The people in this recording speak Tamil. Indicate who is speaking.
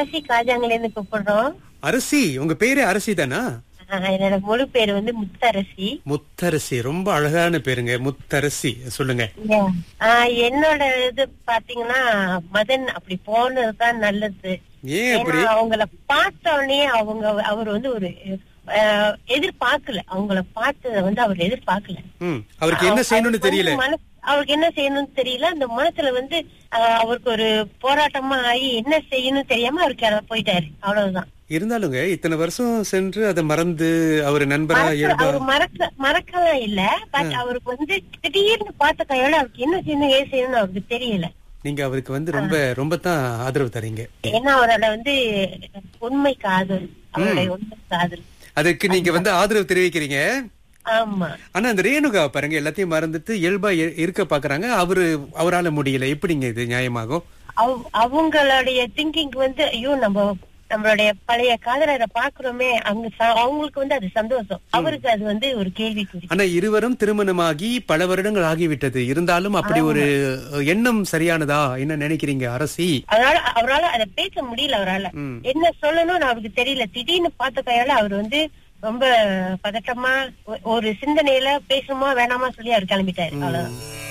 Speaker 1: அரசி காஜாங்கல இருந்து கூப்பிடுறோம்
Speaker 2: அரசி உங்க பேரே அரசி தானா
Speaker 1: ஆஹ் என்னோட முழு பேர் வந்து முத்தரசி
Speaker 2: முத்தரசி ரொம்ப அழகான பேருங்க முத்தரசி சொல்லுங்க
Speaker 1: ஆஹ் என்னோட இது பாத்தீங்கன்னா மதன் அப்படி போனதுதான் நல்லது
Speaker 2: ஏன் அப்படி
Speaker 1: ஏன்னா அவங்கள பார்த்த உடனே அவங்க அவர் வந்து ஒரு ஆஹ், எதிர்பார்க்கல அவங்கள பார்த்தத வந்து அவர் எதிர்பார்க்கல
Speaker 2: ம் அவருக்கு என்ன செய்யணும்னு
Speaker 1: அவருக்கு
Speaker 2: தெரியல
Speaker 1: வந்து மனசு- அவருக்கு என்ன செய்யணும்னு தெரியல அந்த மனசுல வந்து ஆஹ், அவருக்கு ஒரு போராட்டமா ஆகி என்ன செய்யணும்னு தெரியாம அவருக்கு அதை போயிட்டாரு அவ்வளவுதான்
Speaker 2: இருந்தாலுங்க இத்தனை வருஷம் சென்று அதை மறந்து அவர் நண்பரா
Speaker 1: மறக்க-
Speaker 2: இயல்பா
Speaker 1: அவர் மறக்க மறக்கலாம் இல்ல பட் அவருக்கு வந்து திடீர்னு பார்த்த கையோட அவருக்கு என்ன செய்யணும் ஏன் செய்யணும்னு அவருக்கு தெரியல
Speaker 2: நீங்க அவருக்கு வந்து ரொம்ப ரொம்ப தான் ஆதரவு தரீங்க
Speaker 1: ஏன்னா அவரோட வந்து உண்மை காதல் அவருடைய உண்மை காதல்
Speaker 2: அதுக்கு நீங்க வந்து ஆதரவு தெரிவிக்கிறீங்க
Speaker 1: ஆமா
Speaker 2: ஆனா அந்த ரேணுகா பாருங்க எல்லாத்தையும் மறந்துட்டு இயல்பா இ- இருக்க பாக்குறாங்க அவரு அவரால முடியல எப்படிங்க இது நியாயமாகும்
Speaker 1: அவ- அவங்களுடைய திங்கிங் வந்து ஐயோ நம்ம நம்மளுடைய பழைய காதலரை பாக்குறோமே அவங்க ச- அவங்களுக்கு வந்து அது சந்தோஷம் அவருக்கு அது வந்து ஒரு கேள்விக்குறி
Speaker 2: ஆனா இருவரும் திருமணமாகி பல வருடங்கள் ஆகிவிட்டது இருந்தாலும் அப்படி ஒரு எண்ணம் சரியானதா என்ன நினைக்கிறீங்க அரசி
Speaker 1: அதனால அவரால அதை பேச முடியல அவரால
Speaker 2: ம்.
Speaker 1: என்ன சொல்லணும்னு அவருக்கு தெரியல திடீர்னு பார்த்த கையால அவர் வந்து ரொம்ப பதட்டமா ஒ- ஒரு சிந்தனையில பேசணுமா வேணாமா சொல்லி அவர் கிளம்பிட்டாரு அவ்வளவுதான்